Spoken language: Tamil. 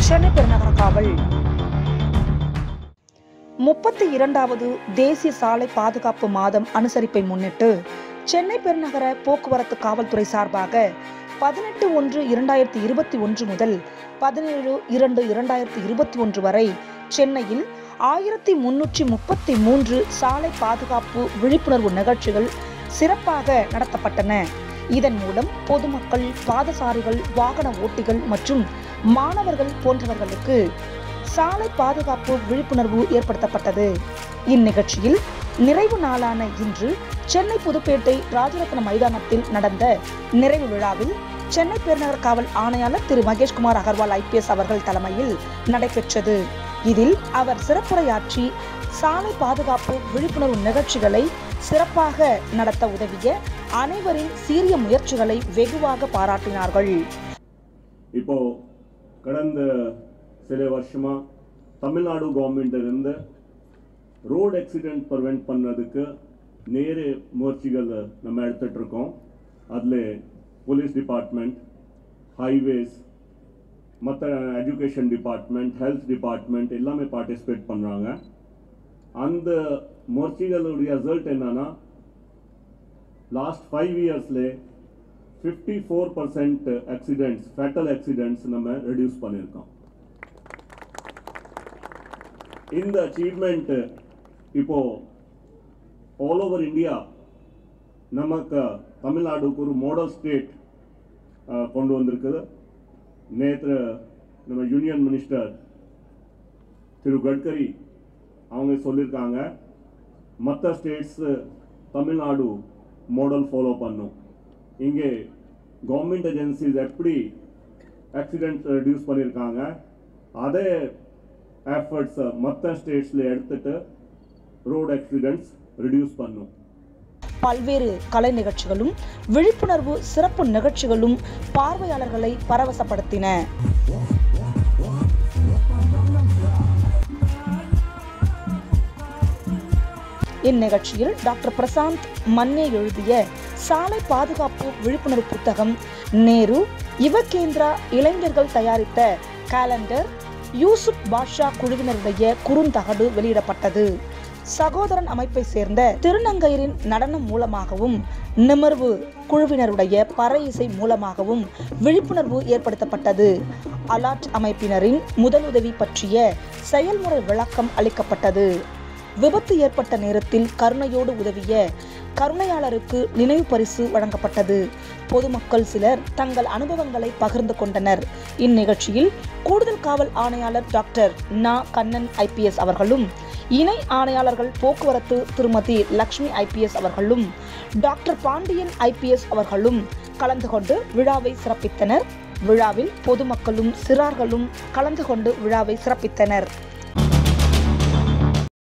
சென்னை பெருநகர காவல் முப்பத்தி இரண்டாவது தேசிய சாலை பாதுகாப்பு மாதம் அனுசரிப்பை முன்னிட்டு சென்னை பெருநகர போக்குவரத்து காவல்துறை சார்பாக பதினெட்டு ஒன்று இரண்டாயிரத்தி இருபத்தி ஒன்று முதல் பதினேழு இரண்டு இரண்டாயிரத்தி இருபத்தி ஒன்று வரை சென்னையில் ஆயிரத்தி முன்னூற்றி முப்பத்தி மூன்று சாலை பாதுகாப்பு விழிப்புணர்வு நிகழ்ச்சிகள் சிறப்பாக நடத்தப்பட்டன இதன் மூலம் பொதுமக்கள் பாதசாரிகள் வாகன ஓட்டிகள் மற்றும் மாணவர்கள் போன்றவர்களுக்கு சாலை பாதுகாப்பு விழிப்புணர்வு ஏற்படுத்தப்பட்டது இந்நிகழ்ச்சியில் நிறைவு நாளான இன்று சென்னை புதுப்பேட்டை ராஜரத்ன மைதானத்தில் நடந்த நிறைவு விழாவில் சென்னை பெருநகர காவல் ஆணையாளர் திரு மகேஷ்குமார் அகர்வால் ஐபிஎஸ் அவர்கள் தலைமையில் நடைபெற்றது இதில் அவர் சிறப்புரையாற்றி சாலை பாதுகாப்பு விழிப்புணர்வு நிகழ்ச்சிகளை சிறப்பாக நடத்த உதவிய அனைவரின் சீரிய முயற்சிகளை வெகுவாக பாராட்டினார்கள் இப்போ கடந்த சில வருஷமா தமிழ்நாடு கவர்மெண்ட் இருந்து ரோட் ஆக்சிடென்ட் ப்ரிவெண்ட் பண்ணுறதுக்கு நேரே முயற்சிகள் நம்ம எடுத்துட்டு இருக்கோம் அதில் போலீஸ் டிபார்ட்மெண்ட் ஹைவேஸ் மற்ற எஜுகேஷன் டிபார்ட்மெண்ட் ஹெல்த் டிபார்ட்மெண்ட் எல்லாமே பார்ட்டிசிபேட் பண்ணுறாங்க அந்த முயற்சிகளுடைய ரிசல்ட் என்னன்னா லாஸ்ட் ஃபைவ் இயர்ஸ்லே fifty four percent accidents fatal accidents நம்ம ரெடியூஸ் பண்ணியிருக்கோம் இந்த அச்சீவ்மெண்ட் இப்போ ஆல் ஓவர் இந்தியா நமக்கு தமிழ்நாடுக்கு ஒரு மாடல் ஸ்டேட் கொண்டு வந்திருக்குது நேற்று நம்ம யூனியன் மினிஸ்டர் திரு கட்கரி அவங்க சொல்லியிருக்காங்க மற்ற ஸ்டேட்ஸ் தமிழ்நாடு மாடல் ஃபாலோ பண்ணும் இங்கே கவர்மெண்ட் ஏஜென்சிஸ் எப்படி ஆக்சிடென்ட் ரெடியூஸ் பண்ணியிருக்காங்க அதே எஃபர்ட்ஸை மற்ற ஸ்டேட்ஸில் எடுத்துட்டு ரோட் ஆக்சிடென்ட்ஸ் ரெடியூஸ் பண்ணும் பல்வேறு கலை நிகழ்ச்சிகளும் விழிப்புணர்வு சிறப்பு நிகழ்ச்சிகளும் பார்வையாளர்களை பரவசப்படுத்தின இந்நிகழ்ச்சியில் டாக்டர் பிரசாந்த் மன்னே எழுதிய சாலை பாதுகாப்பு விழிப்புணர்வு புத்தகம் நேரு யுவகேந்திரா இளைஞர்கள் தயாரித்த காலண்டர் யூசுப் பாஷா குழுவினருடைய குறுந்தகடு வெளியிடப்பட்டது சகோதரன் அமைப்பை சேர்ந்த திருநங்கையரின் நடனம் மூலமாகவும் நிமர்வு குழுவினருடைய பறை இசை மூலமாகவும் விழிப்புணர்வு ஏற்படுத்தப்பட்டது அலாட் அமைப்பினரின் முதலுதவி பற்றிய செயல்முறை விளக்கம் அளிக்கப்பட்டது விபத்து ஏற்பட்ட நேரத்தில் கருணையோடு உதவிய கருணையாளருக்கு நினைவு பரிசு வழங்கப்பட்டது பொதுமக்கள் சிலர் தங்கள் அனுபவங்களை பகிர்ந்து கொண்டனர் இந்நிகழ்ச்சியில் கூடுதல் காவல் ஆணையாளர் டாக்டர் நா கண்ணன் ஐபிஎஸ் அவர்களும் இணை ஆணையாளர்கள் போக்குவரத்து திருமதி லக்ஷ்மி ஐபிஎஸ் அவர்களும் டாக்டர் பாண்டியன் ஐபிஎஸ் அவர்களும் கலந்து கொண்டு விழாவை சிறப்பித்தனர் விழாவில் பொதுமக்களும் சிறார்களும் கலந்து கொண்டு விழாவை சிறப்பித்தனர்